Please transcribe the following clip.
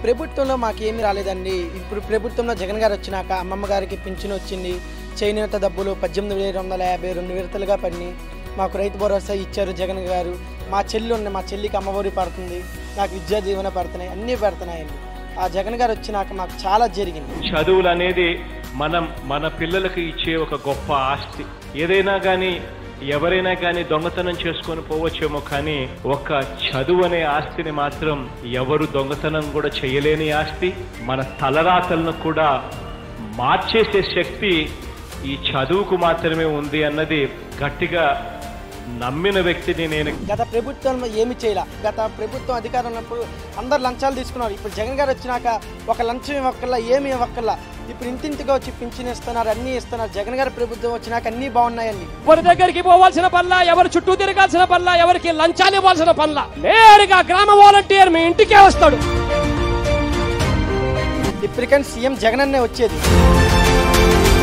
ప్రభుత్వంలో మాకు ఏమీ రాలేదండి ఇప్పుడు ప్రభుత్వంలో జగన్ గారు వచ్చినాక అమ్మమ్మ గారికి పింఛన్ వచ్చింది చేనేత డబ్బులు పద్దెనిమిది వేల వందల యాభై రెండు విడతలుగా పడినాయి మాకు రైతు భరోసా ఇచ్చారు జగన్ గారు మా చెల్లి ఉంది మా చెల్లికి అమ్మఒడి పడుతుంది నాకు విద్యా దీవెన పడుతున్నాయి అన్నీ పెడుతున్నాయండి ఆ జగన్ గారు వచ్చినాక మాకు చాలా జరిగింది చదువులు అనేది మనం మన పిల్లలకు ఇచ్చే ఒక గొప్ప ఆస్తి ఏదైనా కానీ ఎవరైనా కానీ దొంగతనం చేసుకొని పోవచ్చేమో కానీ ఒక చదువు అనే ఆస్తిని మాత్రం ఎవరు దొంగతనం కూడా చేయలేని ఆస్తి మన తలరాతలను కూడా మార్చేసే శక్తి ఈ చదువుకు మాత్రమే ఉంది అన్నది గట్టిగా నమ్మిన వ్యక్తిని నేను గత ప్రభుత్వం ఏమి చేయాల గత ప్రభుత్వం అధికారం ఉన్నప్పుడు అందరు లంచాలు తీసుకున్నారు ఇప్పుడు జగన్ గారు వచ్చినాక ఒక లంచం ఇవ్వక్కల్లా ఏమి ఇవ్వక్కల్లా ఇప్పుడు ఇంటింటిగా వచ్చి పింఛన్ ఇస్తున్నారు అన్నీ ఇస్తున్నారు జగన్ గారి ప్రభుత్వం వచ్చినాక అన్నీ బాగున్నాయండి ఎవరి దగ్గరికి పోవాల్సిన పనుల ఎవరి చుట్టూ తిరగాల్సిన పనుల ఎవరికి లంచాలు ఇవ్వాల్సిన పనుల నేరుగా గ్రామ వాలంటీర్ మీ ఇంటికే వస్తాడు ఇప్పటికైనా సీఎం జగన్ అన్నే వచ్చేది